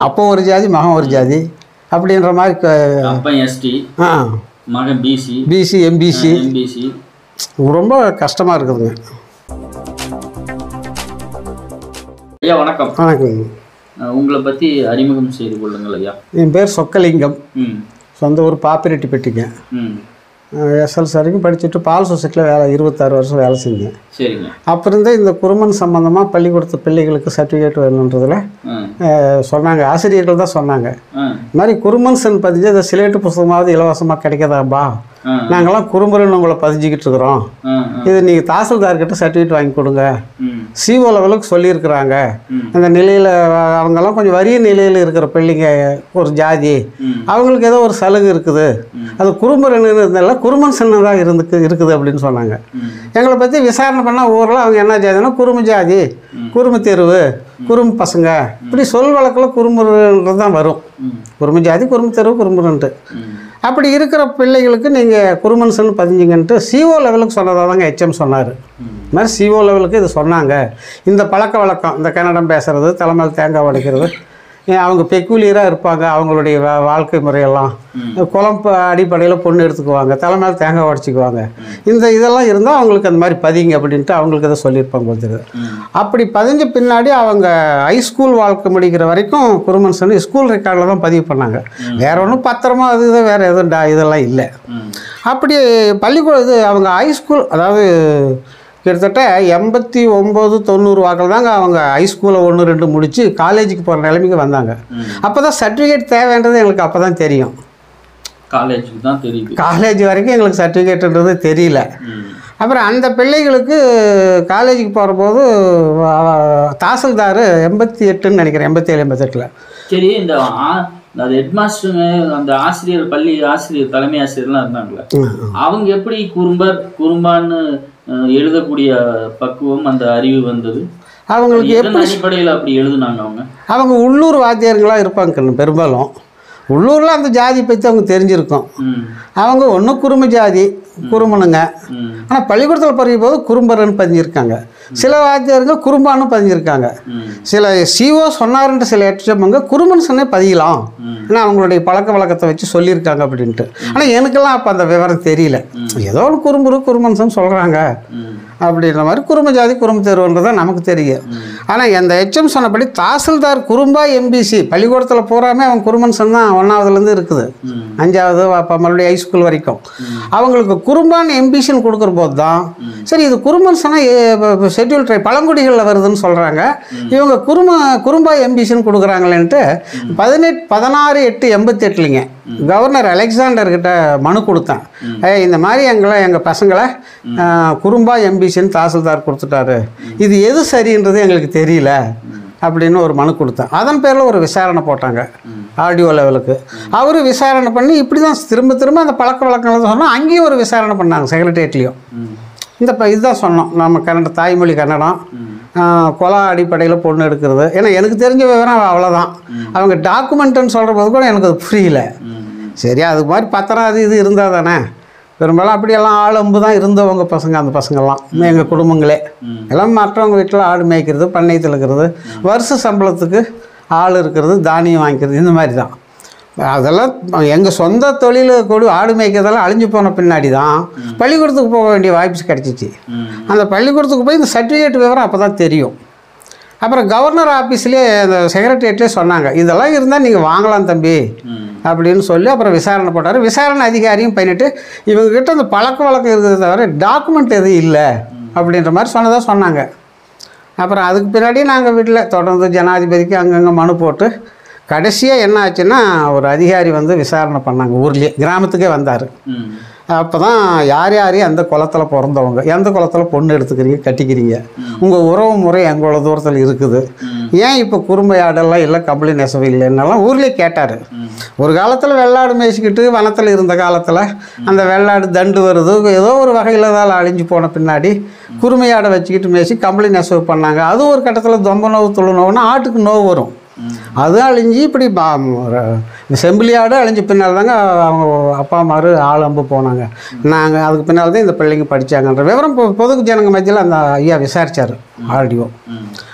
அப்போ ஒரு ஜாதி மகன் ஒரு ஜாதி அப்படின்ற மாதிரி க- அப்பன் எஸ்டி ஆ மகன் பிசி பிசி எம்பிசி எம்பிசி ரொம்ப கஷ்டமாக இருக்குதுங்க ஐயா வணக்கம் வணக்கங்க அஹ் உங்களை பத்தி அறிமுகம் செய்து கொள்ளுங்கள் ஐயா என் பேர் சொக்கலிங்கம் ம் சொந்த ஊர் பாப்பிரெட்டிப்பட்டிங்க ம் எஸ்எல்சி வரைக்கும் படிச்சுட்டு பால் சொசைட்டியில் வேலை இருபத்தாறு வருஷம் வேலை செஞ்சேன் சரிங்க அப்புறம் இருந்தே இந்த குருமன் சம்மந்தமாக பள்ளிக்கூடத்து பிள்ளைகளுக்கு சர்டிஃபிகேட் வேணுன்றதில் ம் அஹ், சொன்னாங்க ஆசிரியர்கள் தான் சொன்னாங்க ம் இந்த மாதிரி குருமன்சன் பதிஞ்சு இந்த சிலேட்டு புஸ்தகமாவது இலவசமாக கிடைக்காதாப்பா ம் நாங்கள்லாம் குறும்புறன்னு உங்களை பதிஞ்சிக்கிட்டு இருக்கிறோம் ம் ம் இது நீங்கள் தாசில்தார்கிட்ட சர்டிஃபிகேட் வாங்கி கொடுங்க ம் சிஓ லெவலுக்கு சொல்லியிருக்கிறாங்க ம். அந்த நிலையில் அவங்கெல்லாம் கொஞ்சம் வறிய நிலையில் இருக்கிற பிள்ளைங்க ஒரு ஜாதி ம். அவங்களுக்கு ஏதோ ஒரு சலுகை இருக்குது அது குறும்புறன்னு இருந்தால குறுமன் சின்ன தான் இருந்துக்கு இருக்குது அப்படின்னு சொன்னாங்க ம் எங்களை பற்றி விசாரணை பண்ணால் ஊரில் அவங்க என்ன ஜாதினா குறும்பு ஜாதி குறும்பு தெருவு குறும்பு பசங்க இப்படி சொல் வழக்கில் குறும்புன்றது தான் வரும் ம் குறும்பு ஜாதி குறும்பு தெருவு குறும்புன்ட்டு ம் அப்படி இருக்கிற பிள்ளைகளுக்கு நீங்கள் குருமன்சன் பதிஞ்சிங்கன்ட்டு சிஓ லெவலுக்கு சொன்னதாக தாங்க ஹெச்எம் சொன்னார் இந்த மாதிரி சிஓ லெவலுக்கு இது சொன்னாங்க இந்த பழக்க வழக்கம் இந்த கன்னடம் பேசுறது தலைமையில் தேங்காய் உடைக்கிறது ஏன் அவங்க பெக்குலியராக இருப்பாங்க அவங்களுடைய வா- வாழ்க்கை முறையெல்லாம் குளம் அடிப்படையில் பொண்ணு எடுத்துக்குவாங்க தலைமையில் தேங்காய் உடச்சிக்குவாங்க இந்த இதெல்லாம் இருந்தால் அவங்களுக்கு அந்த மாதிரி பதிங்க அப்படின்ட்டு அவங்களுக்கு இதை சொல்லியிருப்பாங்க கொடுத்துருது ம் அப்படி பதிஞ்ச பின்னாடி அவங்க ஹைஸ்கூல் வாழ்க்கை முடிக்கிற வரைக்கும் குருமன்சன் ஸ்கூல் ரெக்கார்டில் தான் பதிவு பண்ணாங்க வேற ஒன்றும் பத்திரமா அது இது வேறு எதுவும் டா இதெல்லாம் இல்லை ம் அப்படி பள்ளிக்கூடம் இது அவங்க ஹைஸ்கூல் அதாவது கிட்டத்தட்ட எண்பத்தி ஒம்பது தொண்ணூறு வாக்கில் தாங்க அவங்க ஹைஸ்கூலை ஒன்று ரெண்டு முடித்து காலேஜுக்கு போகிற நிலைமைக்கு வந்தாங்க ம். அப்போ தான் சர்டிஃபிகேட் தேவைன்றது எங்களுக்கு அப்போ தான் தெரியும் காலேஜுக்கு தான் தெரியுது காலேஜ் வரைக்கும் எங்களுக்கு சர்டிஃபிகேட்டுன்றது தெரியல ம் அப்புறம் அந்த பிள்ளைகளுக்கு காலேஜுக்கு போகிறபோது தாசில்தார் எண்பத்தி எட்டுன்னு நினைக்கிறேன் எண்பத்தேழு எண்பத்தெட்டில் சரி இந்த ஆ- அது ஹெட்மாஸ்டருங்க அந்த ஆசிரியர் பள்ளி ஆசிரியர் தலைமை ஆசிரியர்லாம் இருந்தாங்களே அவங்க எப்படி குறும்பர் குறும்பான்னு அஹ், எழுதக்கூடிய பக்குவம் அந்த அறிவு வந்தது அவங்களுக்கு எதன் அடிப்படையில் அப்படி எழுதுனாங்க அவங்க அவங்க உள்ளூர் வாத்தியார்களாக இருப்பாங்க கண்ணு, பெரும்பாலும் உள்ளூரில் அந்த ஜாதி பற்றி அவங்க தெரிஞ்சிருக்கும் ம் அவங்க ஒன்று குறும்பு ஜாதி குறும்பனுங்க ம் ஆனால் பள்ளிக்கூடத்தில் படிக்கும் போது குறும்பரன்னு பதிஞ்சிருக்காங்க சில வாத்தியாருங்க குறும்பான்னு பதிஞ்சிருக்காங்க ம் சில சிஓ சொன்னாருன்ற சில எச்சவங்க குறும்பன் சொன்னே பதியலாம் ம். ஏன்னா அவங்களுடைய பழக்க வழக்கத்தை வச்சு சொல்லியிருக்காங்க அப்படின்ட்டு ஆனால் எனக்கெல்லாம் அப்போ அந்த விவரம் தெரியல ஏதோ ஒரு குறும்புரு குறும்பன்சன் சொல்கிறாங்க ம் அப்படின்ற மாதிரி குறும்ப ஜாதி குறும்பு தேர்வுன்றது தான் நமக்கு தெரியும் ஆனால் அந்த ஹெச்எம் சொன்னபடி தாசில்தார் குறும்பா எம்பிசி பள்ளிக்கூடத்தில் பூராமே அவன் குறுமன்சன் தான் ஒன்றாவதுலேருந்து இருக்குது ம் அஞ்சாவது அப்போ மறுபடியும் ஹைஸ்கூல் வரைக்கும் அவங்களுக்கு குறும்பான் எம்பிஷன் கொடுக்குற போது தான் சரி இது குறுமன்சனா ஷெட்யூல் ட்ரை பழங்குடிகளில் வருதுன்னு சொல்கிறாங்க இவங்க குறும குறும்பா எம்பிஷன் கொடுக்குறாங்களேன்ட்டு பதினெட்டு பதினாறு எட்டு எண்பத்தி எட்டுலிங்க கவர்னர் அலெக்சாண்டர் கிட்ட மனு கொடுத்தேன் ஏய் இந்த மாதிரி எங்களை எங்கள் பசங்களை ஆஹ், குறும்பா எம்பிஷன் தாசில்தார் கொடுத்துட்டாரு இது எது சரின்றது எங்களுக்கு தெரியல அப்படின்னு ஒரு மனு கொடுத்தேன் அதன் பேரில் ஒரு விசாரணை போட்டாங்க ஆடியோ லெவலுக்கு அவர் விசாரணை பண்ணி இப்படி தான் திரும்ப திரும்ப அந்த பழக்க வழக்கங்கள் சொன்னோம் அங்கேயும் ஒரு விசாரணை பண்ணாங்க செக்ரட்டேரியட்லேயும் ம் இந்த இப்போ இதுதான் சொன்னோம் நம்ம கன்னட தாய்மொழி கன்னடம் ஆஹ், கொலா அடிப்படையில் பொண்ணு எடுக்கிறது ஏன்னா எனக்கு தெரிஞ்ச விவரம் அவ்வளோதான் அவங்க டாக்குமெண்ட்டுன்னு சொல்கிற போது கூட எனக்கு அது புரியல ம் சரி அது மாதிரி பத்திரம் அது இது இருந்தால் தானே பெரும்பாலும் அப்படியெல்லாம் ஆள் அம்பு தான் இருந்தவங்க பசங்க அந்த பசங்கள்லாம் எங்கள் குடும்பங்களே ம். எல்லாம் மற்றவங்க வீட்டில் ஆடு மேய்க்கிறது பண்ணையத்தில் இருக்கிறது வருஷ சம்பளத்துக்கு ஆள் இருக்கிறது தானியம் வாங்கிக்கிறது இந்த மாதிரி தான் அதெல்லாம் எங்கள் சொந்த தொழில் கொடு ஆடு மேய்க்கிறதெல்லாம் அழிஞ்சு போன பின்னாடி தான் பள்ளிக்கூடத்துக்கு போக வேண்டிய வாய்ப்பு கிடச்சிச்சு ம் அந்த பள்ளிக்கூடத்துக்கு போய் இந்த சர்டிஃபிகேட் விவரம் அப்போ தான் தெரியும் அப்புறம் கவர்னர் ஆஃபீஸ்லேயே அந்த செக்ரட்டரியேட்லேயே சொன்னாங்க இதெல்லாம் இருந்தால் நீங்கள் வாங்கலாம் தம்பி ம் அப்படின்னு சொல்லி அப்புறம் விசாரணை போட்டார் விசாரணை அதிகாரியும் பண்ணிட்டு இவங்ககிட்ட அந்த பழக்க வழக்கம் இருக்கிறத தவிர டாக்குமெண்ட் எதுவும் இல்லை அப்படின்ற மாதிரி சொன்னதாக சொன்னாங்க அப்புறம் அதுக்கு பின்னாடி நாங்கள் வீட்டில் தொடர்ந்து ஜனாதிபதிக்கு அங்கங்கே மனு போட்டு கடைசியாக என்ன ஆச்சுன்னா ஒரு அதிகாரி வந்து விசாரணை பண்ணாங்க ஊர்லேயே கிராமத்துக்கே வந்தார் ம் அப்போ தான் யார் யார் எந்த குளத்தில் பிறந்தவங்க எந்த குளத்தில் பொண்ணு எடுத்துக்கிறீங்க கட்டிக்கிறீங்க உங்கள் உறவு முறை எங்களோட தூரத்தில் இருக்குது ஏன் இப்போ குறும்பை ஆடெல்லாம் இல்லை கம்பளி நெசவு இல்லைன்னெல்லாம் ஊர்லேயே கேட்டார் ஒரு காலத்தில் வெள்ளாடு மேய்ச்சிக்கிட்டு வனத்தில் இருந்த காலத்தில் அந்த வெள்ளாடு தண்டு வருது ஏதோ ஒரு வகையில் தான் அழிஞ்சு போன பின்னாடி குறுமையாடை வச்சுக்கிட்டு மேய்ச்சி கம்பளி நெசவு பண்ணாங்க அதுவும் ஒரு கட்டத்தில் தொம்ப நோவு துளு நோவுன்னா ஆட்டுக்கு நோவு வரும் அது அழிஞ்சு இப்படி பா- ஒரு செம்பிளி ஆடு அழிஞ்ச பின்னால் தாங்க அவங்க அப்பா அம்மாரு ஆள் அம்பு போனாங்க நாங்கள் அதுக்கு பின்னால் தான் இந்த பிள்ளைங்க படித்தாங்கன்ற விவரம் பொ- பொது ஜனங்க மத்தியில் அந்த ஐயா விசாரித்தார் ஆடியோ ம்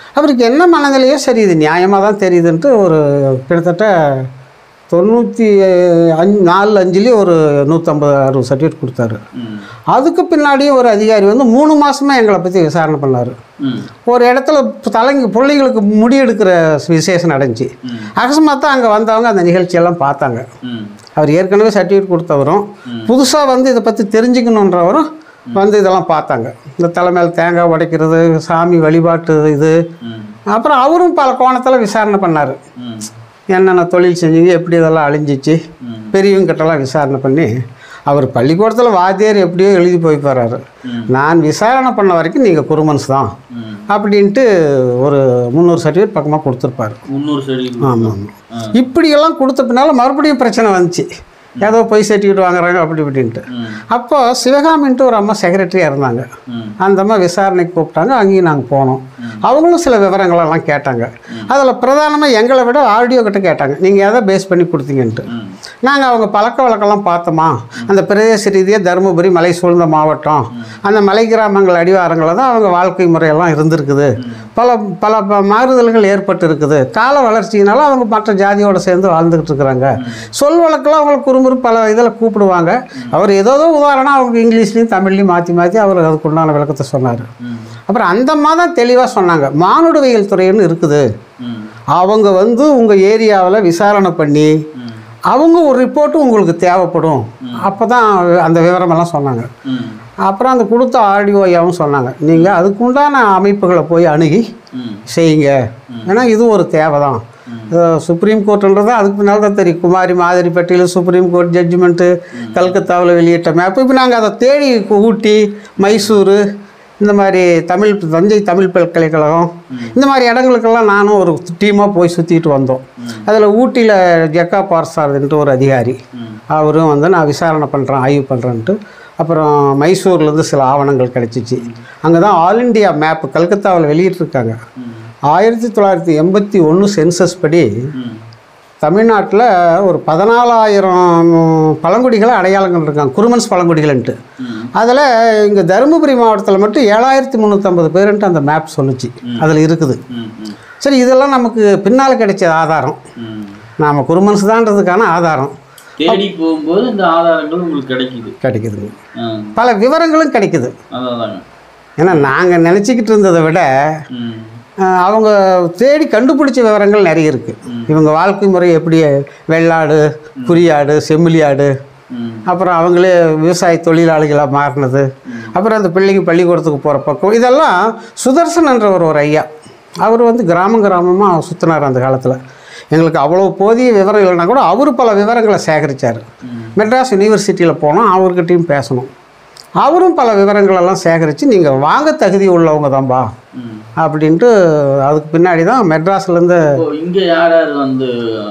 அவருக்கு என்ன மனநிலையோ சரி இது நியாயமாக தான் தெரியுதுன்ட்டு ஒரு கிட்டத்தட்ட தொண்ணூற்றி அஞ்சு நாலு அஞ்சுலேயே ஒரு நூற்றம்பது அறுபது சர்டிஃபிகேட் கொடுத்தாரு ம் அதுக்கு பின்னாடியும் ஒரு அதிகாரி வந்து மூணு மாசமா எங்களை பற்றி விசாரணை பண்ணார் ம் ஒரு இடத்துல தலைங்க பிள்ளைங்களுக்கு முடி எடுக்கிற விசேஷம் நடந்துச்சு ம். அகஸ்மாத்தான் அங்கே வந்தவங்க அந்த நிகழ்ச்சியெல்லாம் பார்த்தாங்க ம் அவர் ஏற்கனவே சர்டிஃபிகேட் கொடுத்தவரும் புதுசாக வந்து இதை பற்றி தெரிஞ்சுக்கணுன்றவரும் வந்து இதெல்லாம் பார்த்தாங்க இந்த தலைமையில் தேங்காய் உடைக்கிறது சாமி வழிபாட்டு இது ம் அப்புறம் அவரும் பல கோணத்தில் விசாரணை பண்ணார் ம் என்னென்ன தொழில் செஞ்சீங்க எப்படி இதெல்லாம் அழிஞ்சிச்சு ம். பெரியவங்க கிட்டலாம் விசாரணை பண்ணி அவர் பள்ளிக்கூடத்தில் வாத்தியார் எப்படியோ எழுதி போய் போகிறாரு ம். நான் விசாரணை பண்ண வரைக்கும் நீங்கள் குருமன்ஸ் தான் ம் அப்படின்ட்டு ஒரு முந்நூறு சர்டிஃபிகேட் பக்கமாக கொடுத்துருப்பாரு முந்நூறு செடி ஆமாம் ஆமாம் இப்படியெல்லாம் கொடுத்த பின்னால் மறுபடியும் பிரச்சனை வந்துச்சு ஏதோ போய் சர்டிஃபிகேட் வாங்குறாங்க அப்படி இப்படின்ட்டு ம் அப்போ சிவகாமின்ட்டு ஒரு அம்மா செக்ரட்டரியாக இருந்தாங்க ம் அந்த அம்மா விசாரணைக்கு கூப்பிட்டாங்க அங்கேயும் நாங்கள் போனோம் அவங்களும் சில விவரங்களெல்லாம் கேட்டாங்க அதில் பிரதானமாக எங்களை விட ஆடியோ கிட்ட கேட்டாங்க நீங்கள் எதை பேஸ் பண்ணி கொடுத்தீங்கன்ட்டு ம் நாங்கள் அவங்க பழக்க வழக்கம்லாம் பார்த்தோமா அந்த பிரதேச ரீதியாக தருமபுரி மலை சூழ்ந்த மாவட்டம் அந்த மலை கிராமங்கள் அடிவாரங்களில் தான் அவங்க வாழ்க்கை முறையெல்லாம் இருந்திருக்குது பல பல ப- மாறுதல்கள் ஏற்பட்டு இருக்குது கால வளர்ச்சியினால அவங்க மற்ற ஜாதியோடு சேர்ந்து வாழ்ந்துக்கிட்டு இருக்கிறாங்க சொல் வழக்கெல்லாம் அவங்களை குறுமுறு பல இதில் கூப்பிடுவாங்க அவர் ஏதோ ஏதோ உதாரணம் அவங்க இங்கிலீஷ்லையும் தமிழ்லையும் மாற்றி மாற்றி அவர் அதுக்குண்டான விளக்கத்தை சொன்னார் ம் அப்புறம் அந்த தான் தெளிவாக சொன்னாங்க மானுடவியல் துறைன்னு இருக்குது ம் அவங்க வந்து உங்கள் ஏரியாவில் விசாரணை பண்ணி ம் அவங்க ஒரு ரிப்போர்ட்டும் உங்களுக்கு தேவைப்படும் அப்போ தான் அந்த விவரமெல்லாம் சொன்னாங்க ம் அப்புறம் அந்த கொடுத்த ஆடியோ ஐயாவும் சொன்னாங்க நீங்கள் அதுக்குண்டான அமைப்புகளை போய் அணுகி ம் செய்யுங்க ஏன்னா இது ஒரு தேவை தான் சுப்ரீம் கோர்ட்டுன்றது அதுக்கு பின்னால் தான் தெரியும் குமாரி மாதிரிப்பட்டியில் சுப்ரீம் கோர்ட் ஜட்ஜ்மெண்ட்டு கல்கத்தாவில் வெளியிட்ட மேப் இப்போ நாங்கள் அதை தேடி ஊட்டி மைசூரு இந்த மாதிரி தமிழ் தஞ்சை தமிழ் பல்கலைக்கழகம் இந்த மாதிரி இடங்களுக்கெல்லாம் நானும் ஒரு டீமாக போய் சுற்றிட்டு வந்தோம் அதில் ஊட்டியில் ஜக்கா பார்சார்ன்ட்டு ஒரு அதிகாரி ம் அவரும் வந்து நான் விசாரணை பண்ணுறேன் ஆய்வு பண்ணுறேன்ட்டு அப்புறம் மைசூர்லேருந்து சில ஆவணங்கள் கிடச்சிச்சு அங்கே தான் ஆல் இண்டியா மேப் கல்கத்தாவில் வெளியிட்டிருக்காங்க ம் ஆயிரத்தி தொள்ளாயிரத்தி எண்பத்தி ஒன்று சென்சஸ் படி ம் தமிழ்நாட்டில் ஒரு பதினாலாயிரம் பழங்குடிகளை அடையாளங்கள் இருக்காங்க குருமன்ஸ் பழங்குடிகள்ன்ட்டு ம் அதில் இங்கே தருமபுரி மாவட்டத்தில் மட்டும் ஏழாயிரத்தி முந்நூற்றம்பது பேருன்ட்டு அந்த மேப் சொல்லுச்சு அதில் இருக்குது ம் ம் சரி இதெல்லாம் நமக்கு பின்னால் கிடைச்ச ஆதாரம் ம் நாம் குருமன்ஸ் தான்றதுக்கான ஆதாரம் தேடி போகும்போது இந்த ஆதாரங்கள் உங்களுக்கு கிடைக்குது கிடைக்குதுங்க ஆ பல விவரங்களும் கிடைக்குது அதாதாங்க ஏன்னா நாங்கள் நினச்சிக்கிட்டு இருந்ததை விட ம் அஹ், அவங்க தேடி கண்டுபிடிச்ச விவரங்கள் நிறைய இருக்குது இவங்க வாழ்க்கை முறை எப்படி வெள்ளாடு குறியாடு செம்மொழியாடு ம் அப்புறம் அவங்களே விவசாய தொழிலாளிகளாக மாறினது அப்புறம் அந்த பிள்ளைங்க பள்ளிக்கூடத்துக்கு போகிற பக்கம் இதெல்லாம் சுதர்சனன்ற ஒரு ஒரு ஐயா அவர் வந்து கிராமம் கிராமமாக சுற்றினார் அந்த காலத்தில் எங்களுக்கு அவ்வளோ போதிய விவரம் இல்லைன்னா கூட அவர் பல விவரங்களை சேகரித்தார் மெட்ராஸ் யூனிவர்சிட்டியில் போனோம் அவர்கிட்டையும் பேசணும் அவரும் பல விவரங்களெல்லாம் சேகரித்து நீங்கள் வாங்க தகுதி உள்ளவங்க தான்பா ம் அப்படின்ட்டு அதுக்கு பின்னாடி தான் மெட்ராஸ்லேருந்து இப்போ இங்க யார் யார் வந்து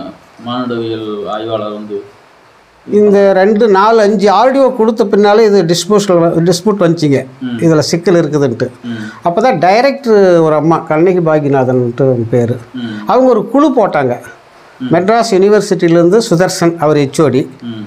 மானுடவியல் ஆய்வாளர் வந்து இந்த ரெண்டு நாலு அஞ்சு ஆடியோ கொடுத்த பின்னாலே இது டிஸ்போசல் டிஸ்பியூட் வந்துச்சிங்க இதில் சிக்கல் இருக்குதுன்ட்டு ம் அப்போ தான் டைரக்டர் ஒரு அம்மா கண்ணகி பாகிநாதன்ட்டு பேர் ம் அவங்க ஒரு குழு போட்டாங்க மெட்ராஸ் யூனிவர்சிட்டியிலேருந்து சுதர்சன் அவர் ஹெச்ஓடி ம்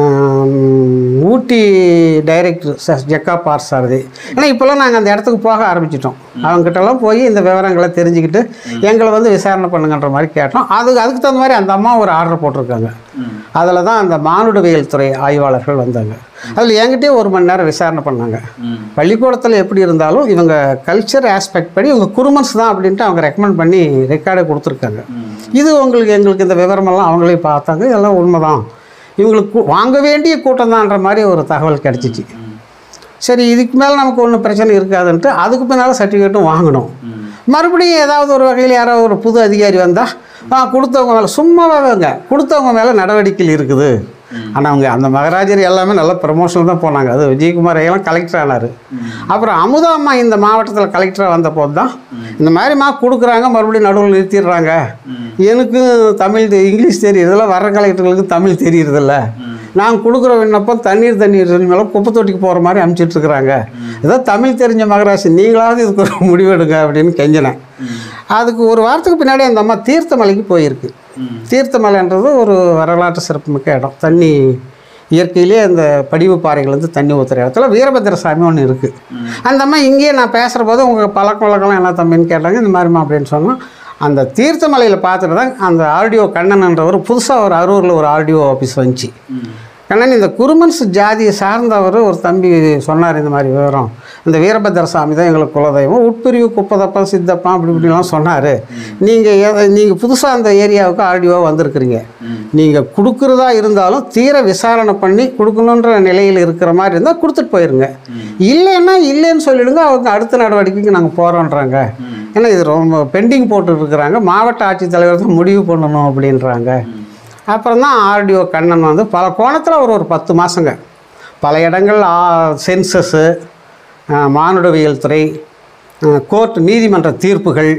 ஊட்டி டைரக்டர் ச- ஜக்கா பார்சாரதி ஏன்னா இப்போல்லாம் நாங்கள் அந்த இடத்துக்கு போக ஆரம்பிச்சிட்டோம் அவங்ககிட்டலாம் போய் இந்த விவரங்களை தெரிஞ்சுக்கிட்டு எங்களை வந்து விசாரணை பண்ணுங்கன்ற மாதிரி கேட்டோம் அதுக்கு அதுக்கு தகுந்த மாதிரி அந்த அம்மா ஒரு ஆர்டர் போட்டிருக்காங்க ம் அதில் தான் அந்த மானுடவியல் துறை ஆய்வாளர்கள் வந்தாங்க அதில் என்கிட்டயே ஒரு மணி நேரம் விசாரணை பண்ணாங்க ம் பள்ளிக்கூடத்தில் எப்படி இருந்தாலும் இவங்க கல்ச்சர் ஆஸ்பெக்ட் படி இவங்க குருமன்ஸ் தான் அப்படின்ட்டு அவங்க ரெக்கமெண்ட் பண்ணி ரெக்கார்டை கொடுத்துருக்காங்க ம் இது உங்களுக்கு எங்களுக்கு இந்த விவரமெல்லாம் அவங்களே பார்த்தாங்க இதெல்லாம் உண்மைதான் இவங்களுக்கு கு- வாங்க வேண்டிய கூட்டம் தான்ற மாதிரி ஒரு தகவல் கிடச்சிச்சு ம் சரி இதுக்கு மேலே நமக்கு ஒன்றும் பிரச்சனை இருக்காதுன்ட்டு அதுக்கு பின்னால் சர்டிஃபிகேட்டும் வாங்கணும் ம் மறுபடியும் ஏதாவது ஒரு வகையில் யாரோ ஒரு புது அதிகாரி வந்தால் ஆ கொடுத்தவங்க மேலே சும்மாவேங்க கொடுத்தவங்க மேலே நடவடிக்கைகள் இருக்குது ஆனால் அவங்க அந்த மகாராஜர் எல்லாமே நல்ல ப்ரமோஷன் தான் போனாங்க அது விஜயகுமார் ஐயெல்லாம் கலெக்டர் ஆனார் அப்புறம் அமுதா அம்மா இந்த மாவட்டத்தில் கலெக்டராக வந்த போது தான் இந்த மாதிரிமா கொடுக்குறாங்க மறுபடியும் நடுவில் நிறுத்திடுறாங்க எனக்கும் தமிழ் தெ- இங்கிலீஷ் தெரியுறதில்ல வர்ற கலெக்டர்களுக்கு தமிழ் தெரியுறதில்ல நாங்கள் கொடுக்குற விண்ணப்பம் தண்ணீர் தண்ணீர் மேலே குப்பை தொட்டிக்கு போகிற மாதிரி அனுப்பிச்சிட்டு இருக்கிறாங்க ஏதோ தமிழ் தெரிஞ்ச மகராசி நீங்களாவது இதுக்கு ஒரு முடிவெடுங்க அப்படின்னு கெஞ்சினேன் அதுக்கு ஒரு வாரத்துக்கு பின்னாடி அந்த அம்மா தீர்த்தமலைக்கு போயிருக்கு ம் தீர்த்தமலைன்றது ஒரு வரலாற்று சிறப்புமிக்க இடம் தண்ணி இயற்கையிலே அந்த படிவு பாறைகள் வந்து தண்ணி ஊற்றுற இடத்துல வீரபத்திர சாமி ஒன்று இருக்குது ம். அந்த அம்மா இங்கேயே நான் பேசுகிற போது உங்கள் பழக்க வழக்கம்லாம் என்ன தம்பின்னு கேட்டாங்க இந்த மாதிரிம்மா அப்படின்னு சொன்னோம் அந்த தீர்த்தமலையில் பார்த்துட்டு தான் அந்த ஆர்டிஓ கண்ணன்ன்றவர் புதுசாக ஒரு அரூரில் ஒரு ஆர்டிஓ ஆஃபீஸ் வந்துச்சு ம். கண்ணன் இந்த குருமன்ஸ் ஜாதியை சார்ந்தவர் ஒரு தம்பி சொன்னார் இந்த மாதிரி விவரம் இந்த வீரபத்திர சாமி தான் எங்களுக்கு குலதெய்வம் உட்பிரிவு குப்பதப்பன் சித்தப்பன் அப்படி இப்படிலாம் சொன்னார் நீங்கள் நீங்கள் புதுசாக அந்த ஏரியாவுக்கு ஆர்டிஓ வந்திருக்கிறீங்க ம். நீங்கள் கொடுக்குறதா இருந்தாலும் தீர விசாரணை பண்ணி கொடுக்கணுன்ற நிலையில் இருக்கிற மாதிரி இருந்தால் கொடுத்துட்டு போயிருங்க இல்லைன்னா இல்லைன்னு சொல்லிடுங்க அவங்க அடுத்த நடவடிக்கைக்கு நாங்கள் போகிறோன்றாங்க ம். ஏன்னா இது ரொம்ப பெண்டிங் போட்டுட்டு இருக்கிறாங்க மாவட்ட ஆட்சித்தலைவர் தான் முடிவு பண்ணணும் அப்படின்றாங்க அப்புறம் தான் ஆர்டிஓ கண்ணன் வந்து பல கோணத்தில் ஒரு ஒரு பத்து மாதங்க பல இடங்கள் சென்சஸ்ஸு மானுடவியல் துறை கோர்ட் நீதிமன்ற தீர்ப்புகள்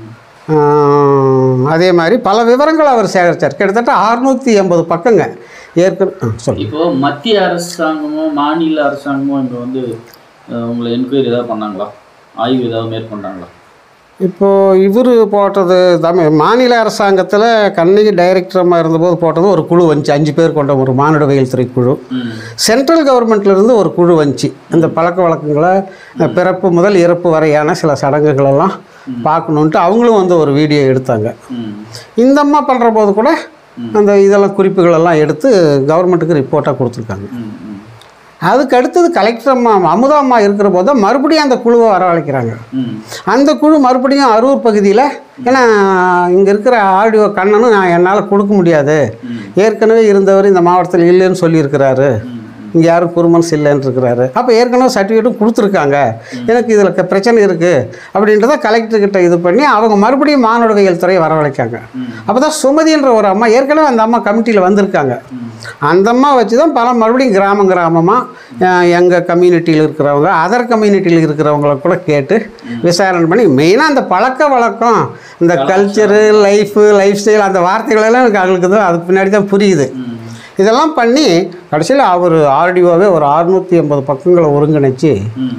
ஆஹ், அதே மாதிரி பல விவரங்கள் அவர் சேகரித்தார் கிட்டத்தட்ட அறுநூற்றி எண்பது பக்கங்க ஏற்கனவே சொல்லி இப்போ மத்திய அரசாங்கமும் மாநில அரசாங்கமும் இங்க வந்து அஹ், உங்களை என்கொயரி ஏதாவது பண்ணாங்களா ஆய்வு ஏதாவது மேற்கொண்டாங்களா இப்போது இவர் போட்டது தமிழ் மாநில அரசாங்கத்தில் கண்ணகி டைரக்டரமாக இருந்தபோது போட்டது ஒரு குழு வந்துச்சு அஞ்சு பேர் கொண்ட ஒரு மானுடவியல் துறை குழு ம் சென்ட்ரல் கவர்மெண்ட்லேருந்து ஒரு குழு வந்துச்சு இந்த பழக்க வழக்கங்களை அஹ், பிறப்பு முதல் இறப்பு வரையான சில சடங்குகளெல்லாம் பார்க்கணுன்ட்டு அவங்களும் வந்து ஒரு வீடியோ எடுத்தாங்க ம் இந்த அம்மா பண்ணுற போது கூட அந்த இதெல்லாம் குறிப்புகளெல்லாம் எடுத்து கவர்மெண்ட்டுக்கு ரிப்போர்ட்டாக கொடுத்துருக்காங்க ம் ம் அதுக்கு அடுத்தது கலெக்டர் அம்மா அமுதா அம்மா இருக்கிற போது தான் மறுபடியும் அந்த குழுவை வரவழைக்கிறாங்க ம் அந்த குழு மறுபடியும் அரூர் பகுதியில் ஏன்னா இங்கே இருக்கிற ஆடியோ கண்ணனும் நான் என்னால் கொடுக்க முடியாது ஏற்கனவே இருந்தவர் இந்த மாவட்டத்தில் இல்லைன்னு சொல்லியிருக்கிறாரு இங்கே யாரும் குருமன்ஸ் இல்லைன்னு இருக்கிறாரு அப்போ ஏற்கனவே சர்டிஃபிகேட்டும் கொடுத்துருக்காங்க எனக்கு இதில் பிரச்சனை இருக்குது அப்படின்றத கலெக்டர்கிட்ட இது பண்ணி அவங்க மறுபடியும் மானுடவியல் துறையை வரவழைக்காங்க அப்போ தான் சுமதின்ற ஒரு அம்மா ஏற்கனவே அந்த அம்மா கமிட்டியில் வந்திருக்காங்க அந்த அம்மா வச்சு தான் பல மறுபடியும் கிராமம் கிராமமாக எங்கள் கம்யூனிட்டியில் இருக்கிறவங்க அதர் கம்யூனிட்டியில் இருக்கிறவங்கள கூட கேட்டு விசாரணை பண்ணி மெயினாக அந்த பழக்க வழக்கம் இந்த கல்ச்சரு லைஃபு லைஃப் ஸ்டைல் அந்த வார்த்தைகளெல்லாம் எனக்கு அவங்களுக்கு தான் அதுக்கு பின்னாடி தான் புரியுது இதெல்லாம் பண்ணி கடைசியில் அவர் ஆர்டிஓவே ஒரு அறுநூற்றி எண்பது பக்கங்களை ஒருங்கிணைச்சு ம்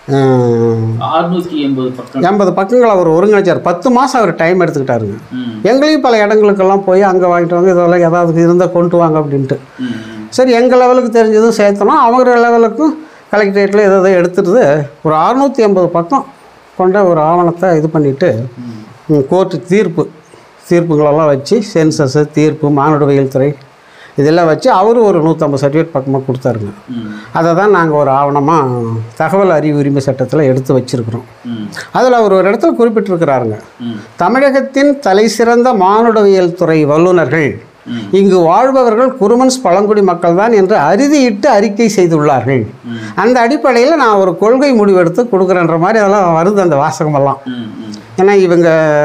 அஹ், அறுநூத்தி எண்பது பக்கம் எண்பது பக்கங்களை அவர் ஒருங்கிணைச்சார் பத்து மாதம் அவர் டைம் எடுத்துக்கிட்டாருங்க ம் எங்களையும் பல இடங்களுக்கெல்லாம் போய் அங்கே வாங்கிட்டு வாங்க இதெல்லாம் ஏதாவது இருந்தால் கொண்டு வாங்க அப்படின்ட்டு ம் சரி எங்கள் லெவலுக்கு தெரிஞ்சதும் சேர்த்தோம் அவங்க லெவலுக்கும் கலெக்டரேட்டில் எதை எதை எடுத்துட்டு ஒரு அறுநூற்றி ஐம்பது பக்கம் கொண்ட ஒரு ஆவணத்தை இது பண்ணிவிட்டு கோர்ட்டு தீர்ப்பு தீர்ப்புகளெல்லாம் வச்சு சென்சஸ்ஸு தீர்ப்பு மானுடவியல் துறை இதெல்லாம் வச்சு அவரும் ஒரு நூற்றம்பது சர்டிஃபிகேட் பக்கமாக கொடுத்தாருங்க ம் அதை தான் நாங்கள் ஒரு ஆவணமாக தகவல் அறிவு உரிமை சட்டத்தில் எடுத்து வச்சுருக்குறோம் ம் அதில் அவர் ஒரு இடத்துல குறிப்பிட்டிருக்கிறாருங்க ம் தமிழகத்தின் தலைசிறந்த மானுடவியல் துறை வல்லுநர்கள் ம். இங்கு வாழ்பவர்கள் குருமன்ஸ் பழங்குடி மக்கள் தான் என்று அறுதியிட்டு அறிக்கை செய்துள்ளார்கள் ம். அந்த அடிப்படையில் நான் ஒரு கொள்கை முடிவெடுத்து கொடுக்குறேன்ற மாதிரி அதெல்லாம் வருது அந்த வாசகமெல்லாம் ம் ம் ஏன்னா இவங்க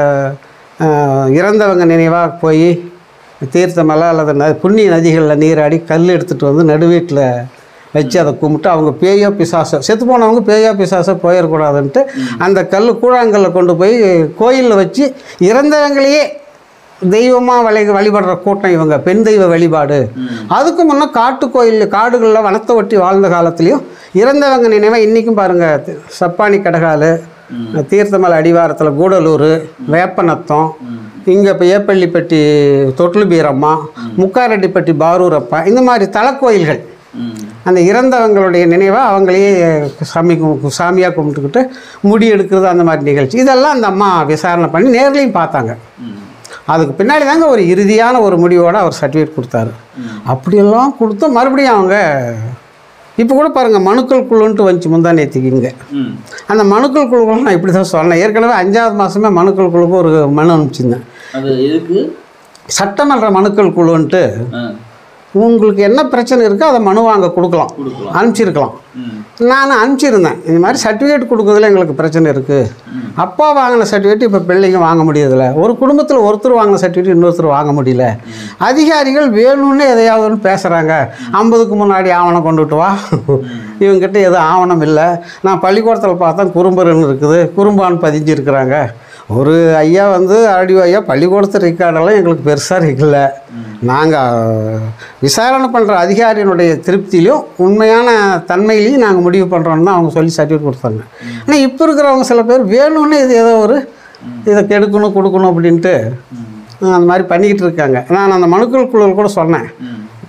அஹ், இறந்தவங்க நினைவாக போய் தீர்த்தமலை அல்லது ந புண்ணிய நதிகளில் நீராடி கல் எடுத்துகிட்டு வந்து நடுவீட்டில் வச்சு அதை கும்பிட்டு அவங்க பேயோ பிசாசோ செத்து போனவங்க பேயோ பிசாசோ போயிடக்கூடாதுன்ட்டு அந்த கல் கூழாங்கல்ல கொண்டு போய் கோயிலில் வச்சு இறந்தவங்களையே தெய்வமாக வழி வழிபடுற கூட்டம் இவங்க பெண் தெய்வ வழிபாடு அதுக்கு முன்னே காட்டு கோயில் காடுகளில் வனத்தை ஒட்டி வாழ்ந்த காலத்துலேயும் இறந்தவங்க நினைவாக இன்றைக்கும் பாருங்கள் சப்பானி கடகாலு தீர்த்தமலை அடிவாரத்தில் கூடலூர் வேப்பநத்தம் இங்கே இப்போ ஏப்பள்ளிப்பட்டி தொட்டில் பீரம்மா முக்காரெட்டிப்பட்டி பாரூரப்பா இந்த மாதிரி தலக்கோயில்கள் ம் அந்த இறந்தவங்களுடைய நினைவாக அவங்களையே சாமி கும் சாமியாக கும்பிட்டுக்கிட்டு முடி எடுக்கிறது அந்த மாதிரி நிகழ்ச்சி இதெல்லாம் அந்த அம்மா விசாரணை பண்ணி நேர்லையும் பார்த்தாங்க ம் அதுக்கு பின்னாடி தாங்க ஒரு இறுதியான ஒரு முடிவோடு அவர் சர்டிஃபிகேட் கொடுத்தாரு அப்படியெல்லாம் கொடுத்து மறுபடியும் அவங்க இப்போ கூட பாருங்கள் மனுக்கள் குழுன்ட்டு வந்துச்சு முந்தா நேற்றுக்கு இங்கே ம் அந்த மனுக்கள் குழுக்கெல்லாம் நான் இப்படி தான் சொன்னேன் ஏற்கனவே அஞ்சாவது மாதமே மனுக்கள் குழுக்கு ஒரு மனு அனுப்பிச்சிருந்தேன் அது எதுக்கு சட்டமன்ற மனுக்கள் குழுன்ட்டு ஆ உங்களுக்கு என்ன பிரச்சனை இருக்கோ அதை மனு வாங்க கொடுக்கலாம் கொடுக்கலாம் அனுப்பிச்சிருக்கலாம் ம் நான் அனுப்பிச்சிருந்தேன் இந்த மாதிரி சர்டிஃபிகேட் கொடுக்குறதுல எங்களுக்கு பிரச்சனை இருக்குது அப்பா வாங்கின சர்டிஃபிகேட் இப்போ பிள்ளைங்க வாங்க முடியறதில்ல ஒரு குடும்பத்தில் ஒருத்தர் வாங்கின சர்டிஃபிகேட் இன்னொருத்தர் வாங்க முடியல அதிகாரிகள் வேணும்னு எதையாவதுன்னு பேசுகிறாங்க ஐம்பதுக்கு முன்னாடி ஆவணம் கொண்டுட்டு வா இவங்ககிட்ட எதுவும் ஆவணம் இல்லை நான் பள்ளிக்கூடத்தில் பார்த்தா குறும்பருன்னு இருக்குது குறும்பான் பதிஞ்சிருக்கிறாங்க ஒரு ஐயா வந்து ஆடியோ ஐயா பள்ளிக்கூடத்து ரெக்கார்டெல்லாம் எங்களுக்கு பெருசாக இல்லை நாங்கள் விசாரணை பண்ணுற அதிகாரியினுடைய திருப்தியிலையும் உண்மையான தன்மையிலையும் நாங்கள் முடிவு பண்ணுறோன்னு தான் அவங்க சொல்லி சர்டிஃபிகேட் கொடுத்தாங்க ஆனால் இப்போ இருக்கிறவங்க சில பேர் வேணும்னு இது ஏதோ ஒரு இதை கெடுக்கணும் கொடுக்கணும் அப்படின்ட்டு அந்த மாதிரி பண்ணிக்கிட்டு இருக்காங்க நான் அந்த மனுக்கள் குழுவில் கூட சொன்னேன்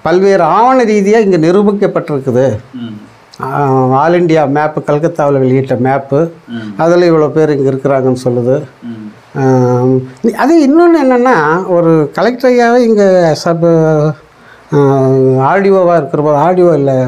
பல்வேறு ஆவண ரீதியாக இங்கே நிரூபிக்கப்பட்டிருக்குது ம் ஆஹ், ஆல் இண்டியா மேப்பு கல்கத்தாவில் வெளியிட்ட மேப்பு ம் அதில் இவ்வளோ பேர் இங்கே இருக்கிறாங்கன்னு சொல்லுது ம் ஆம், அது இன்னொன்று என்னென்னா ஒரு கலெக்டர் ஐயாவே இங்கே சப் ஆர்டிஓவாக இருக்கிற போது ஆர்டிஓ இல்லை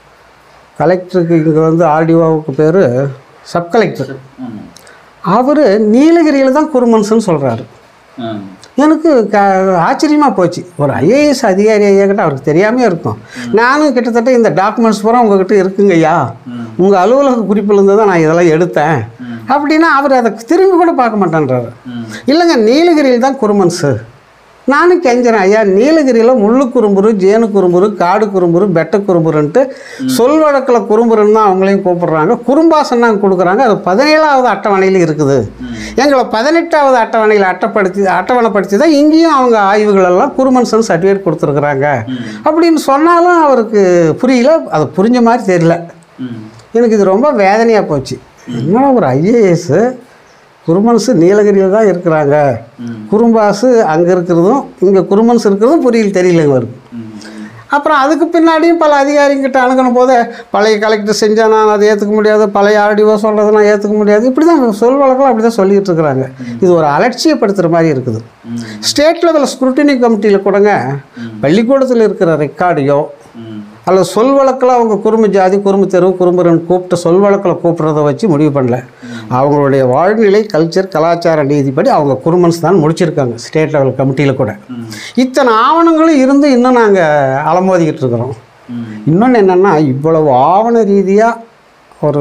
கலெக்டருக்கு இங்கே வந்து ஆர்டிஓவுக்கு பேர் சப் கலெக்டர் ஆமாம் அவர் நீலகிரியில் தான் குருமன்சன் சொல்கிறாரு ஆ எனக்கு க ஆச்சரியமாக போச்சு ஒரு ஐஏஎஸ் அதிகாரி ஐயா கிட்ட அவருக்கு தெரியாமே இருக்கும் நானும் கிட்டத்தட்ட இந்த டாக்குமெண்ட்ஸ் பூரா உங்ககிட்ட இருக்குங்க ஐயா ம் உங்கள் அலுவலக குறிப்பிலிருந்து தான் நான் இதெல்லாம் எடுத்தேன் அப்படின்னா அவர் அதை திரும்பி கூட பார்க்க மாட்டேன்றாரு ம் இல்லைங்க நீலகிரியில் தான் குருமன்ஸு நானும் கெஞ்சிறேன் ஐயா நீலகிரியில் முள்ளு குறும்புரு ஜேனு குறும்புரு காடு குறும்புரு பெட்ட குறும்புருன்ட்டு சொல் வழக்கில் குறும்புருன்னு தான் அவங்களையும் கூப்பிடுறாங்க குறும்பாசன் தான் கொடுக்குறாங்க அது பதினேழாவது அட்டவணையில் இருக்குது எங்களை பதினெட்டாவது அட்டவணையில் அட்டப்படுத்தி அட்டவணைப்படுத்தி தான் இங்கேயும் அவங்க ஆய்வுகள் எல்லாம் குருமன்சன் சர்டிஃபிகேட் கொடுத்துருக்குறாங்க அப்படின்னு சொன்னாலும் அவருக்கு புரியல அது புரிஞ்ச மாதிரி தெரியல ம் எனக்கு இது ரொம்ப வேதனையாக போச்சு என்னடா ஒரு ஐஏஎஸ்ஸு குருமன்ஸு நீலகிரியில் தான் இருக்கிறாங்க ம் குறும்பாசு அங்கே இருக்கிறதும் இங்கே குருமன்ஸ் இருக்கிறதும் புரியல தெரியல இவருக்கு ம் அப்புறம் அதுக்கு பின்னாடியும் பல அதிகாரிங்கிட்ட அணுகணும் போது பழைய கலெக்டர் செஞ்சால் நான் அதை ஏற்றுக்க முடியாது பழைய ஆர்டிஓ சொல்கிறத நான் ஏற்றுக்க முடியாது இப்படி தான் சொல் வழக்கில் அப்படி தான் சொல்லிட்டு இருக்கிறாங்க இது ஒரு அலட்சியப்படுத்துகிற மாதிரி இருக்குது ம் ஸ்டேட் லெவல் ஸ்க்ரூட்டினி கமிட்டியில் கூடங்க பள்ளிக்கூடத்தில் இருக்கிற ரெக்கார்டையோ ம் அல்லது சொல் வழக்கில் அவங்க குறும்பு ஜாதி குறும்பு தெருவு குறும்புறன் கூப்பிட்டு சொல் வழக்கில் கூப்பிட்றத வச்சு முடிவு பண்ணல அவங்களுடைய வாழ்நிலை கல்ச்சர் கலாச்சார நீதிப்படி அவங்க குறுமன்ஸ் தான் முடிச்சிருக்காங்க ஸ்டேட் லெவல் கமிட்டியில் கூட ம் இத்தனை ஆவணங்களும் இருந்து இன்னும் நாங்கள் அலமோதிக்கிட்டு இருக்கிறோம் ம் இன்னொன்று என்னென்னா இவ்வளவு ஆவண ரீதியாக ஒரு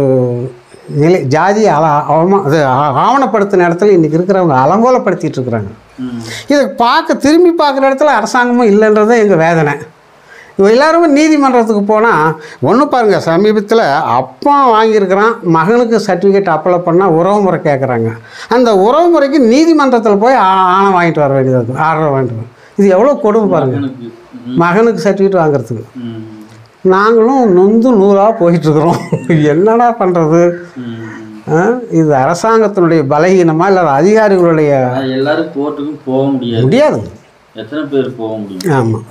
நிலை ஜாதியை அல அவமா அது ஆ- ஆவணப்படுத்தின இடத்துல இன்றைக்கி இருக்கிறவங்க அலங்கோலப்படுத்திட்டு இருக்கிறாங்க ம் இதை பார்க்க திரும்பி பார்க்குற இடத்துல அரசாங்கமும் இல்லைன்றதே எங்கள் வேதனை இவங்க எல்லாருமே நீதிமன்றத்துக்கு போனால் ஒன்று பாருங்கள் சமீபத்தில் அப்பா வாங்கியிருக்கிறான் மகனுக்கு சர்டிஃபிகேட் அப்ளை பண்ணால் உறவு முறை கேட்குறாங்க அந்த உறவு முறைக்கு நீதிமன்றத்தில் போய் ஆ- ஆணை வாங்கிட்டு வர வேண்டியது இருக்குது ஆர்டர் வாங்கிட்டு வர இது எவ்வளோ கொடுமை பாருங்கள் எனக்கு ம் மகனுக்கு சர்டிஃபிகேட் வாங்குறதுக்கு ம் நாங்களும் நொந்து நூறாக போயிட்டுருக்குறோம் என்னடா பண்ணுறது ம் இது அரசாங்கத்தினுடைய பலகீனமா இல்லை அதிகாரிகளுடைய அது எல்லாரும் கோர்ட்டுக்கும் போக முடியாது முடியாது எத்தனை பேர் போக முடியும் ஆமாம்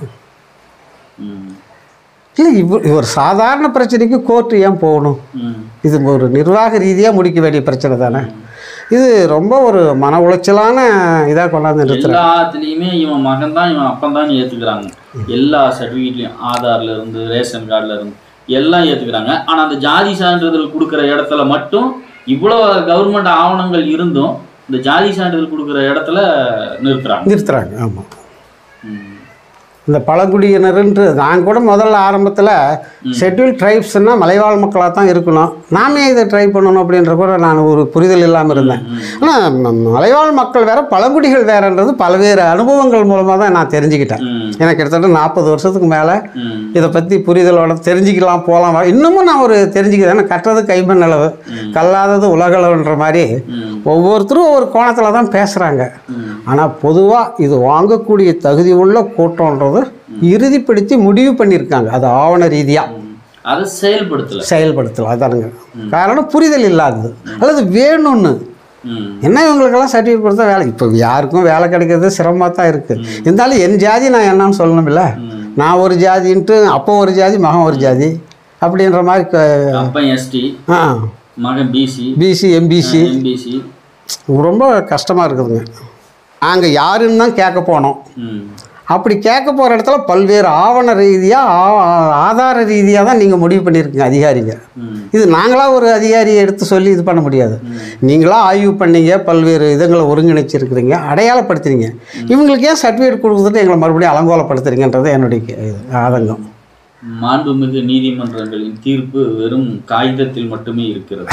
ம் இல்லை இவ் ஒரு சாதாரண பிரச்சனைக்கு கோர்ட்டு ஏன் போகணும் ம் இது ஒரு நிர்வாக ரீதியாக முடிக்க வேண்டிய பிரச்சனை தானே இது ரொம்ப ஒரு மன உளைச்சலான இதாக கொண்டாந்து நிறுத்துறேன் எல்லாத்துலேயுமே இவன் மகன் தான் இவன் அப்பன் தான் ஏற்றுக்கிறாங்க எல்லா சர்டிஃபிகேட்லையும் ஆதார்ல இருந்து ரேஷன் கார்டுல இருந்து எல்லாம் ஏற்றுக்கிறாங்க ஆனால் அந்த ஜாதி சான்றிதழ் கொடுக்குற இடத்துல மட்டும் இவ்வளோ கவர்மெண்ட் ஆவணங்கள் இருந்தும் இந்த ஜாதி சான்றிதழ் கொடுக்குற இடத்துல நிறுத்துறாங்க நிறுத்துறாங்க ஆமாம் ம். இந்த பழங்குடியினருன்ட்டு நான் கூட முதல்ல ஆரம்பத்தில் ஷெட்யூல் ட்ரைப்ஸ்னால் மலைவாழ் மக்களாக தான் இருக்கணும் நாமே இதை ட்ரை பண்ணணும் அப்படின்ற கூட நான் ஒரு புரிதல் இல்லாமல் இருந்தேன் ஆனால் மலைவாழ் மக்கள் வேற பழங்குடிகள் வேறன்றது பல்வேறு அனுபவங்கள் மூலமாக தான் நான் தெரிஞ்சுக்கிட்டேன் ம் எனக்கு கிட்டத்தட்ட நாற்பது வருஷத்துக்கு மேலே ம் இதை பற்றி புரிதலோட தெரிஞ்சுக்கலாம் போகலாம் வா- இன்னமும் நான் ஒரு தெரிஞ்சுக்கிறேன் ஏன்னா கட்டுறது கைமண் அளவு கல்லாதது உலகளவுன்ற மாதிரி ம் ஒவ்வொருத்தரும் ஒவ்வொரு கோணத்தில் தான் பேசுகிறாங்க ம் ஆனால் பொதுவாக இது வாங்கக்கூடிய தகுதி உள்ள கூட்டம்ன்றது இறுதிப்படுத்தி முடிவு பண்ணியிருக்காங்க அது ஆவண ரீதியாக ம். அதை செயல்படுத்தலை செயல்படுத்தலாம் அதானுங்க காரணம் புரிதல் இல்லாதது அல்லது வேணும்னு ம் என்ன இவங்களுக்கெல்லாம் சர்டிஃபிகேட் கொடுத்தா வேலை இப்போ யாருக்கும் வேலை கிடைக்கிறது சிரமமாக தான் இருக்குது இருந்தாலும் என் ஜாதி நான் என்னன்னு சொல்லணும்ல ம். நான் ஒரு ஜாதின்ட்டு அப்போ ஒரு ஜாதி மகன் ஒரு ஜாதி அப்படின்ற மாதிரி க- அப்பன் எஸ்டி ஆ மகன் பிசி பிசி எம்பிசி எம்பிசி ரொம்ப கஷ்டமாக இருக்குதுங்க நாங்கள் யாருன்னு தான் கேட்க போனோம் ம் அப்படி கேட்க போகிற இடத்துல பல்வேறு ஆவண ரீதியாக ஆதார ரீதியாக தான் நீங்கள் முடிவு பண்ணியிருக்கீங்க அதிகாரிங்க ம் இது நாங்களாக ஒரு அதிகாரியை எடுத்து சொல்லி இது பண்ண முடியாது நீங்களா ஆய்வு பண்ணீங்க பல்வேறு இதங்களை ஒருங்கிணைச்சிருக்கிறீங்க அடையாளப்படுத்துறீங்க இவங்களுக்கு ஏன் சர்டிஃபிகேட் கொடுக்குறது எங்களை மறுபடியும் அலங்கோலப்படுத்துறீங்கன்றது என்னுடைய கே- இது, ஆதங்கம் மாண்புமிகு நீதிமன்றங்களின் தீர்ப்பு வெறும் காகிதத்தில் மட்டுமே இருக்கிறது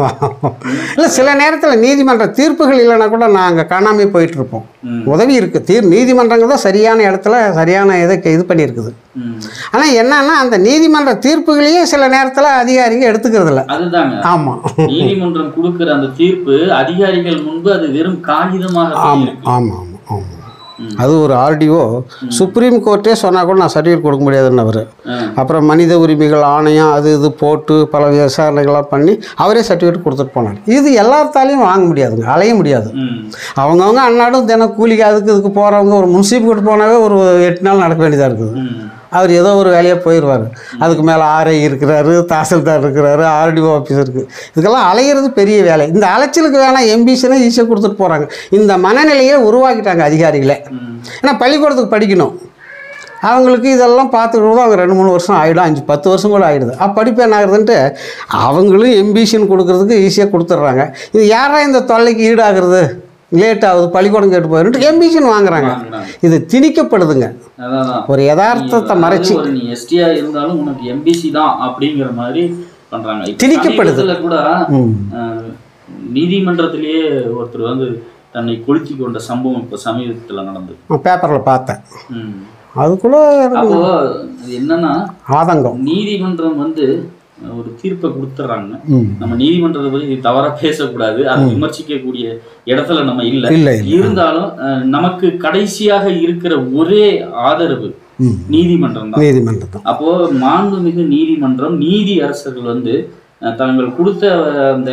இல்லை சில நேரத்தில் நீதிமன்ற தீர்ப்புகள் இல்லைன்னா கூட நாங்கள் காணாமல் போயிட்டுருப்போம் ம். உதவி இருக்குது தீர் நீதிமன்றங்கள் தான் சரியான இடத்துல சரியான இதை இது பண்ணியிருக்குது ம். ஆனால் என்னன்னா அந்த நீதிமன்ற தீர்ப்புகளையே சில நேரத்தில் அதிகாரிங்க எடுத்துக்கிறது இல்லை அதுதாங்க ஆமாம் நீதிமன்றம் கொடுக்கிற அந்த தீர்ப்பு அதிகாரிகள் முன்பு அது வெறும் காகிதமாக தான் ஆமாம் இருக்கு. ஆமாம் ஆமாம் ஆமாம் அது ஒரு ஆர்டிஓ சுப்ரீம் கோர்ட்டே சொன்னால் கூட நான் சர்டிஃபிகேட் கொடுக்க முடியாதுன்னு அவர் ஆ. அப்புறம் மனித உரிமைகள் ஆணையம் அது இது போட்டு பல விசாரணைகள்லாம் பண்ணி அவரே சர்டிஃபிகேட் கொடுத்துட்டு போனார் இது எல்லாத்தாலையும் வாங்க முடியாதுங்க அலைய முடியாது ம். அவங்கவுங்க அன்னாடும் தினம் கூலிக்கு அதுக்கு இதுக்கு போகிறவங்க ஒரு முன்சீப் கிட்ட போனாவே ஒரு எட்டு நாள் நடக்க வேண்டியதாக இருக்குது ம். அவர் ஏதோ ஒரு வேலையாக போயிடுவார் அதுக்கு மேலே ஆர்ஐ இருக்கிறாரு தாசில்தார் இருக்கிறாரு ஆர்டிஓ ஆஃபீஸ் இருக்குது இதுக்கெல்லாம் அலையிறது பெரிய வேலை இந்த அலைச்சலுக்கு வேணால் எம்பிஷனை ஈஸியாக கொடுத்துட்டு போகிறாங்க இந்த மனநிலையை உருவாக்கிட்டாங்க அதிகாரிகளே ம். ஏன்னா பள்ளிக்கூடத்துக்கு படிக்கணும் அவங்களுக்கு இதெல்லாம் பார்த்துக்கிட்டு அவங்க ரெண்டு மூணு வருஷம் ஆகிடும் அஞ்சு பத்து வருஷம் கூட ஆகிடுது அப்போ படிப்பு என்ன ஆகுதுன்ட்டு அவங்களும் எம்பிஷன் கொடுக்கறதுக்கு ஈஸியாக கொடுத்துட்றாங்க இது யாரா இந்த தொல்லைக்கு ஈடாகிறது லேட் ஆகுது பள்ளிக்கூடம் கேட்டு போயிட்டு எம்பிஷன் வாங்குறாங்க வாங்குறாங்க. இது திணிக்கப்படுதுங்க அதான் அதான். ஒரு யதார்த்தத்தை நீ மறைச்சி அதாவது ஒரு நீ எஸ்டியா இருந்தாலும் உனக்கு எம்பிசி தான் அப்படிங்கிற மாதிரி பண்றாங்க இப்ப திணிக்கப்படுது. சமீபத்துல கூட ம். அஹ், நீதிமன்றத்திலேயே ஒருத்தர் வந்து தன்னை கொளுத்தி கொண்ட சம்பவம் இப்ப சமீபத்துல நடந்தது பேப்பரில் பார்த்தேன் ம். அதுக்குள்ள எனக்கு அப்போ அது என்னன்னா ஆதங்கம் நீதிமன்றம் வந்து ஒரு தீர்ப்பை கொடுத்துட்றாங்க ம். நம்ம நீதிமன்றத்தை பத்தி தவறா பேசக்கூடாது அதை விமர்சிக்கக்கூடிய இடத்துல நம்ம இல்ல இல்லை இல்லை இருந்தாலும் அஹ், நமக்கு கடைசியாக இருக்கிற ஒரே ஆதரவு ம். நீதிமன்றம் தான் நீதிமன்றம் தான் அப்போ மாண்புமிகு நீதிமன்றம் நீதி அரசர்கள் வந்து அஹ், தாங்கள் கொடுத்த அஹ், அந்த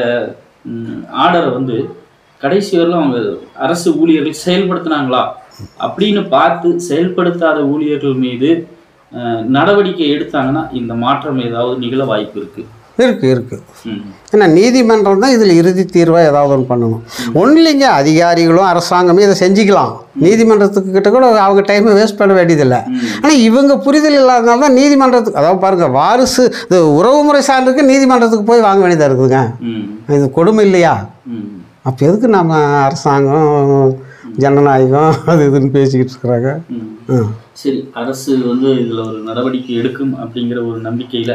ஆர்டரை வந்து கடைசி வரலும் அவங்க அரசு ஊழியர்கள் செயல்படுத்தினாங்களா அப்படின்னு பார்த்து செயல்படுத்தாத ஊழியர்கள் மீது அஹ், நடவடிக்கை எடுத்தாங்கன்னா இந்த மாற்றம் ஏதாவது நிகழ வாய்ப்பு இருக்கு இருக்குது இருக்குது ம். ஏன்னா நீதிமன்றம் தான் இதில் இறுதி தீர்வாக ஏதாவது ஒன்று பண்ணணும் ஒன்றும் இல்லைங்க அதிகாரிகளும் அரசாங்கமே இதை செஞ்சுக்கலாம் நீதிமன்றத்துக்கு கிட்ட கூட அவங்க டைமை வேஸ்ட் பண்ண வேண்டியதில்லை ம். ஆனால் இவங்க புரிதல் இல்லாதனால தான் நீதிமன்றத்துக்கு அதாவது பாருங்கள் வாரிசு இது உறவுமுறை சான்றுக்கு நீதிமன்றத்துக்கு போய் வாங்க வேண்டியதாக இருக்குதுங்க ம். இது கொடுமை இல்லையா ம். அப்போ எதுக்கு நம்ம அரசாங்கம் ஜனநாயகம் அது இதுன்னு பேசிக்கிட்டு இருக்கிறாங்க ம். ஆ சரி அரசு வந்து இதுல ஒரு நடவடிக்கை எடுக்கும் அப்படிங்கிற ஒரு நம்பிக்கையில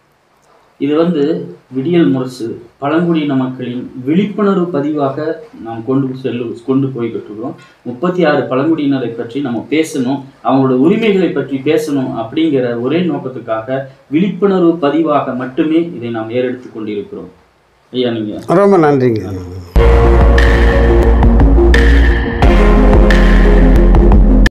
இது வந்து விடியல் முரசு பழங்குடியின மக்களின் விழிப்புணர்வு பதிவாக நாம் கொண்டு செல்லு கொண்டு போய்கிட்டு இருக்கிறோம் முப்பத்தி ஆறு பழங்குடியினரை பற்றி நம்ம பேசணும் அவங்களோட உரிமைகளை பற்றி பேசணும் அப்படிங்கிற ஒரே நோக்கத்துக்காக விழிப்புணர்வு பதிவாக மட்டுமே இதை நாம் ஏறெடுத்து கொண்டிருக்கிறோம் ஐயா நீங்க ரொம்ப நன்றிங்க